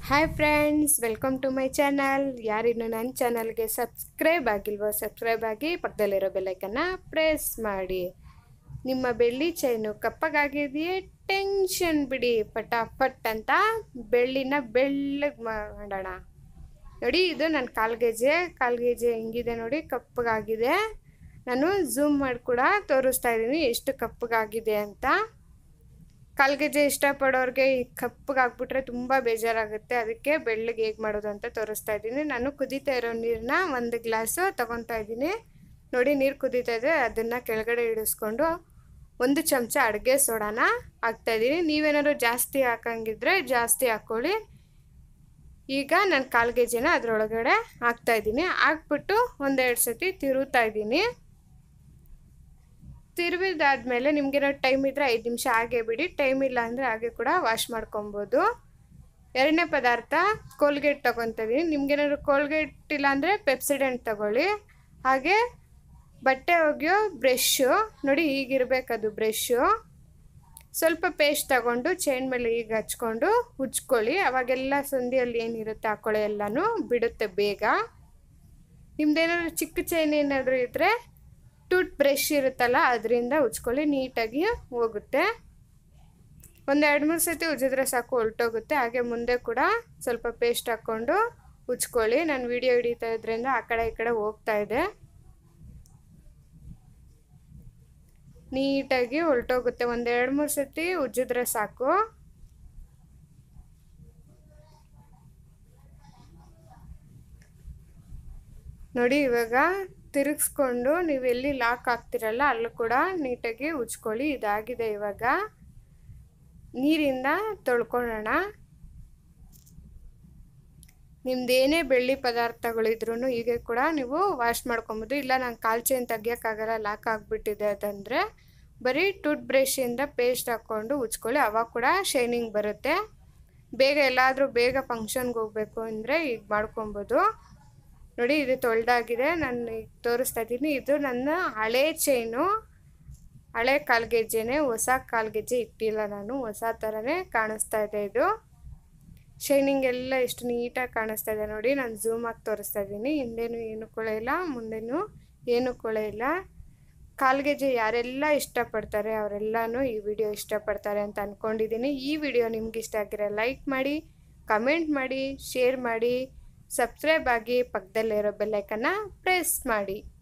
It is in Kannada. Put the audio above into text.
hi friends welcome to my channel ಯಾರಿನ್ನು ನನ್ನ ಚಾನಲ್ಗೆ ಸಬ್ಸ್ಕ್ರೈಬ್ ಆಗಿಲ್ವೋ ಸಬ್ಸ್ಕ್ರೈಬ್ ಆಗಿ ಪಕ್ಕದಲ್ಲಿರೋ ಬೆಲ್ಲೈಕನ್ನ ಪ್ರೆಸ್ ಮಾಡಿ ನಿಮ್ಮ ಬೆಳ್ಳಿ ಚೈನು ಕಪ್ಪಗಾಗಿದೆಯೇ ಟೆನ್ಷನ್ ಬಿಡಿ ಪಟಾಪಟ್ ಅಂತ ಬೆಳ್ಳಿನ ಬೆಳ್ಳಗೆ ಮಾಡೋಣ ನೋಡಿ ಇದು ನನ್ನ ಕಾಲ್ಗೆಜೆ ಕಾಲ್ಗೆಜೆ ಹೆಂಗಿದೆ ನೋಡಿ ಕಪ್ಪಗಾಗಿದೆ ನಾನು ಝೂಮ್ ಮಾಡಿ ಕೂಡ ತೋರಿಸ್ತಾ ಇದ್ದೀನಿ ಎಷ್ಟು ಕಪ್ಪಗಾಗಿದೆ ಅಂತ ಕಾಲ್ಗೆಜ್ಜೆ ಇಷ್ಟಪಡೋರಿಗೆ ಈ ಕಪ್ಪಗಾಗ್ಬಿಟ್ರೆ ತುಂಬ ಬೇಜಾರಾಗುತ್ತೆ ಅದಕ್ಕೆ ಬೆಳ್ಳಗೆ ಹೇಗೆ ಮಾಡೋದು ಅಂತ ತೋರಿಸ್ತಾ ಇದ್ದೀನಿ ನಾನು ಕುದೀತಾ ಇರೋ ನೀರನ್ನ ಒಂದು ಗ್ಲಾಸು ತಗೊತಾ ಇದ್ದೀನಿ ನೋಡಿ ನೀರು ಕುದೀತಾ ಇದೆ ಅದನ್ನು ಕೆಳಗಡೆ ಇಳಿಸ್ಕೊಂಡು ಒಂದು ಚಮಚ ಅಡುಗೆ ಸೋಡಾನ ಹಾಕ್ತಾಯಿದ್ದೀನಿ ನೀವೇನಾದ್ರು ಜಾಸ್ತಿ ಹಾಕಂಗಿದ್ರೆ ಜಾಸ್ತಿ ಹಾಕ್ಕೊಳ್ಳಿ ಈಗ ನಾನು ಕಾಲ್ಗೆಜ್ಜೆನ ಅದರೊಳಗಡೆ ಹಾಕ್ತಾಯಿದ್ದೀನಿ ಹಾಕ್ಬಿಟ್ಟು ಒಂದೆರಡು ಸತಿ ತಿರುತ್ತಾ ಇದ್ದೀನಿ ತಿರುವಿದಾದ್ಮೇಲೆ ನಿಮ್ಗೇನೋ ಟೈಮ್ ಇದ್ದರೆ ಐದು ನಿಮಿಷ ಹಾಗೆ ಬಿಡಿ ಟೈಮ್ ಇಲ್ಲ ಅಂದರೆ ಹಾಗೆ ಕೂಡ ವಾಶ್ ಮಾಡ್ಕೊಬೋದು ಎರಡನೇ ಪದಾರ್ಥ ಕೋಲ್ಗೇಟ್ ತೊಗೊತಿದ್ದೀನಿ ನಿಮ್ಗೇನಾದ್ರು ಕೋಲ್ಗೇಟ್ ಇಲ್ಲ ಅಂದರೆ ಪೆಪ್ಸಿಡೆಂಟ್ ತಗೊಳ್ಳಿ ಹಾಗೆ ಬಟ್ಟೆ ಒಗೆಯೋ ಬ್ರಷ್ಷು ನೋಡಿ ಹೀಗಿರಬೇಕದು ಬ್ರಷ್ಷು ಸ್ವಲ್ಪ ಪೇಸ್ಟ್ ತಗೊಂಡು ಚೈನ್ ಮೇಲೆ ಈಗ ಹಚ್ಕೊಂಡು ಉಜ್ಕೊಳ್ಳಿ ಅವಾಗೆಲ್ಲ ಸಂಧಿಯಲ್ಲಿ ಏನಿರುತ್ತೆ ಹಾಕೊಳ್ಳಿ ಎಲ್ಲನೂ ಬಿಡುತ್ತೆ ಬೇಗ ನಿಮ್ದೇನಾದ್ರು ಚಿಕ್ಕ ಚೈನ್ ಏನಾದರೂ ಇದ್ದರೆ ಟೂತ್ ಬ್ರಷ್ ಇರುತ್ತಲ್ಲ ಅದರಿಂದ ಉಜ್ಕೊಳ್ಳಿ ನೀಟಾಗಿ ಹೋಗುತ್ತೆ ಒಂದು ಎರಡು ಮೂರು ಸತಿ ಉಜ್ಜಿದ್ರೆ ಸಾಕು ಹೊಲ್ಟೋಗುತ್ತೆ ಹಾಗೆ ಮುಂದೆ ಕೂಡ ಸ್ವಲ್ಪ ಪೇಸ್ಟ್ ಹಾಕ್ಕೊಂಡು ಉಜ್ಕೊಳ್ಳಿ ನಾನು ವಿಡಿಯೋ ಹಿಡಿತಾ ಇದ್ರಿಂದ ಆ ಕಡೆ ಈ ಕಡೆ ಹೋಗ್ತಾ ಇದೆ ನೀಟಾಗಿ ಹೊಲ್ಟೋಗುತ್ತೆ ಒಂದು ಎರಡು ಮೂರು ಸತಿ ಉಜ್ಜಿದ್ರೆ ಸಾಕು ನೋಡಿ ಇವಾಗ ತಿರುಗಿಸ್ಕೊಂಡು ನೀವು ಎಲ್ಲಿ ಲಾಕ್ ಆಗ್ತಿರಲ್ಲ ಅಲ್ಲೂ ಕೂಡ ನೀಟಾಗಿ ಉಜ್ಕೊಳ್ಳಿ ಇದಾಗಿದೆ ಇವಾಗ ನೀರಿಂದ ತೊಳ್ಕೊಳ್ಳೋಣ ನಿಮ್ದೇನೇ ಬೆಳ್ಳಿ ಪದಾರ್ಥಗಳಿದ್ರೂ ಹೀಗೆ ಕೂಡ ನೀವು ವಾಶ್ ಮಾಡ್ಕೊಬೋದು ಇಲ್ಲ ನಾನು ಕಾಲು ಚೈನ್ ತೆಗಿಯೋಕ್ಕಾಗಲ್ಲ ಲಾಕ್ ಆಗಿಬಿಟ್ಟಿದೆ ಅದಂದರೆ ಬರೀ ಟೂತ್ ಬ್ರಷಿಂದ ಪೇಸ್ಟ್ ಹಾಕ್ಕೊಂಡು ಉಜ್ಕೊಳ್ಳಿ ಅವಾಗ ಕೂಡ ಶೈನಿಂಗ್ ಬರುತ್ತೆ ಬೇಗ ಎಲ್ಲಾದರೂ ಬೇಗ ಫಂಕ್ಷನ್ಗೆ ಹೋಗಬೇಕು ಅಂದರೆ ಈಗ ಮಾಡ್ಕೊಬೋದು ನೋಡಿ ಇದು ತೊಳೆದಾಗಿದೆ ನಾನು ಈಗ ತೋರಿಸ್ತಾ ಇದ್ದೀನಿ ಇದು ನನ್ನ ಹಳೆ ಚೈನು ಹಳೆ ಕಾಲ್ಗೆಜ್ಜೆನೇ ಹೊಸ ಕಾಲ್ಗೆಜ್ಜೆ ಇಟ್ಟಿಲ್ಲ ನಾನು ಹೊಸ ಥರನೇ ಕಾಣಿಸ್ತಾ ಇದೆ ಇದು ಶೈನಿಂಗ್ ಎಲ್ಲ ಎಷ್ಟು ನೀಟಾಗಿ ಕಾಣಿಸ್ತಾ ಇದೆ ನೋಡಿ ನಾನು ಝೂಮ್ ಆಗಿ ತೋರಿಸ್ತಾ ಇದ್ದೀನಿ ಹಿಂದೆನೂ ಏನು ಕೊಳೆ ಇಲ್ಲ ಮುಂದೆನೂ ಏನು ಕೊಳೆ ಇಲ್ಲ ಕಾಲ್ಗೆಜ್ಜೆ ಯಾರೆಲ್ಲ ಇಷ್ಟಪಡ್ತಾರೆ ಅವರೆಲ್ಲನೂ ಈ ವಿಡಿಯೋ ಇಷ್ಟಪಡ್ತಾರೆ ಅಂತ ಅಂದ್ಕೊಂಡಿದ್ದೀನಿ ಈ ವಿಡಿಯೋ ನಿಮ್ಗೆ ಇಷ್ಟ ಆಗಿರೋ ಲೈಕ್ ಮಾಡಿ ಕಮೆಂಟ್ ಮಾಡಿ ಶೇರ್ ಮಾಡಿ ಸಬ್ಸ್ಕ್ರೈಬ್ ಆಗಿ ಪಕ್ಕದಲ್ಲಿರೋ ಬೆಲ್ಲೈಕನ್ನ ಪ್ರೆಸ್ ಮಾಡಿ